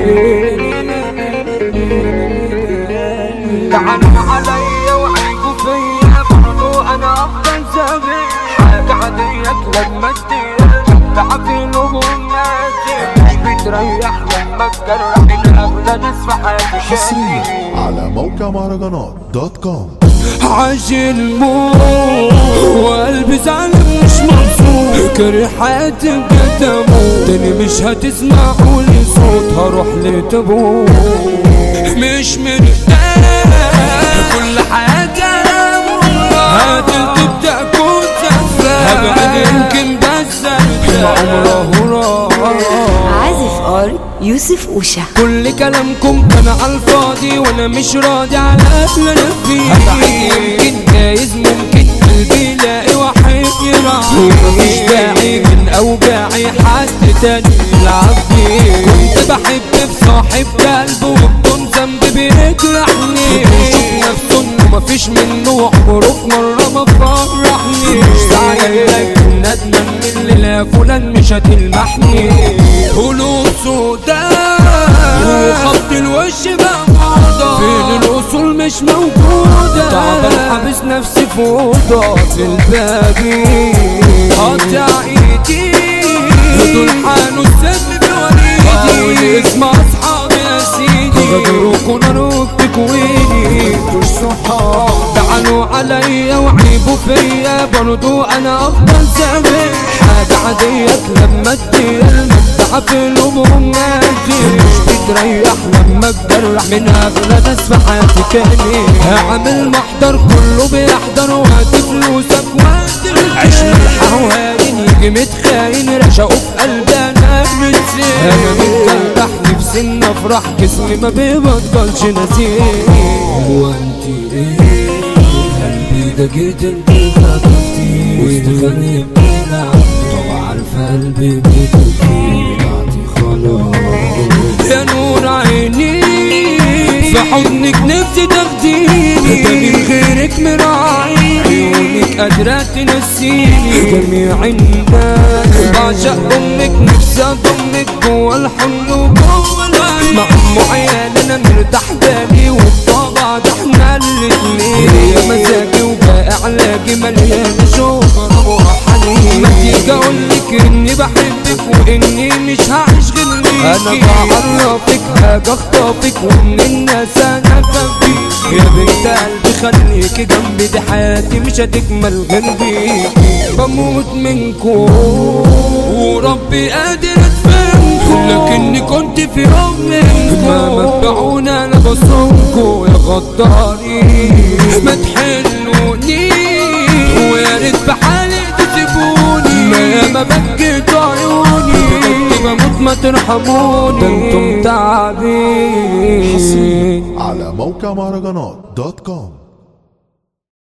تعالوا عليا وعيبوا فيا برضو انا افضل زمان حاجة عادية لما تدير تعبي لهم نادي مش بتريح لما تجرح الأغلى ناس في حياتي حصريا على موقع مهرجانات دوت كوم عاجل موت وقلبي زعلان مش مبسوط كاره حياتي بجد اموت تاني مش هتسمعوا لي صوت هروح لتابوت مش مرتاح كل حياتي انا هتل تبدا كنت هبعد يمكن بس عمره راح عازف ار يوسف اوشا كل كلامكم كان على الفاضي وانا مش راضي على اللي انا فيه هبعد يمكن جايز ممكن قلبي يلاقي واحد يراعي مفيش داعي من اوجاعي حد تاني يلعب بيه كنت بحب في صاحب قلبه وبدون ذنب بيجرحني بيشوف نفسه انه مفيش منه عمره مرة ما فرحني مش زعلان لكن ندمان من اللي لا فلان مش هتلمحني قلوب سوداء وخط الوش بقى موضة فين الأصول مش موجودة تعبان حابس نفسي في أوضة في الباقي قاطع ايدي دول حانوا السم بوريدي اسم أصحابي يا سيدي غدروكوا نار بتكويني مش صحاب تعالوا عليا وعيبوا فيا برضو انا افضل سامع حاجة عادية لما تدير المدعى في الهموم نادي مش بتريح لما تجرح من اغلى ناس في حياتي تاني هعمل محضر كله بيحضر وقت فلوسك وقت عشنا الحوالين يجي متخاين رشقوا في قلبي انا متسير انا متجرح نفسي ان افرح جسمي ما بيبطلش نسيم هو انت ايه قلبي ده جيت انت خطفتي واستغني بينا طبعا عارفه قلبي بيتوفي خلاص يا نور عيني في حضنك نفسي تاخديني ده من غيرك مراعي عيونك قادرة تنسيني جميع الناس بعشق امك نفسي اضمك جوا الحضن وجوا العين مع ام عيال انا مرتاح بالي والطبع ده احنا الاتنين هي مزاجي وباقي علاجي مليان شوق وحنين ما تيجي اقولك اني بحبك واني مش هعيش غير ليكي انا بعرفك حاجه اخطفك ومن الناس انا بفيك يا بنت قلبي خليكي جنبي دي حياتي مش هتكمل غير بيكي بموت منكم وربي قادر اتفهمكم لكني كنت في يوم منكم ما مبدعونا انا بصومكم يا غدارين ما تحلوني ويا ريت في حالي تسيبوني ما ما بكيت عيوني بجد بموت ما ترحموني ده انتم تعبين على موقع مهرجانات دوت كوم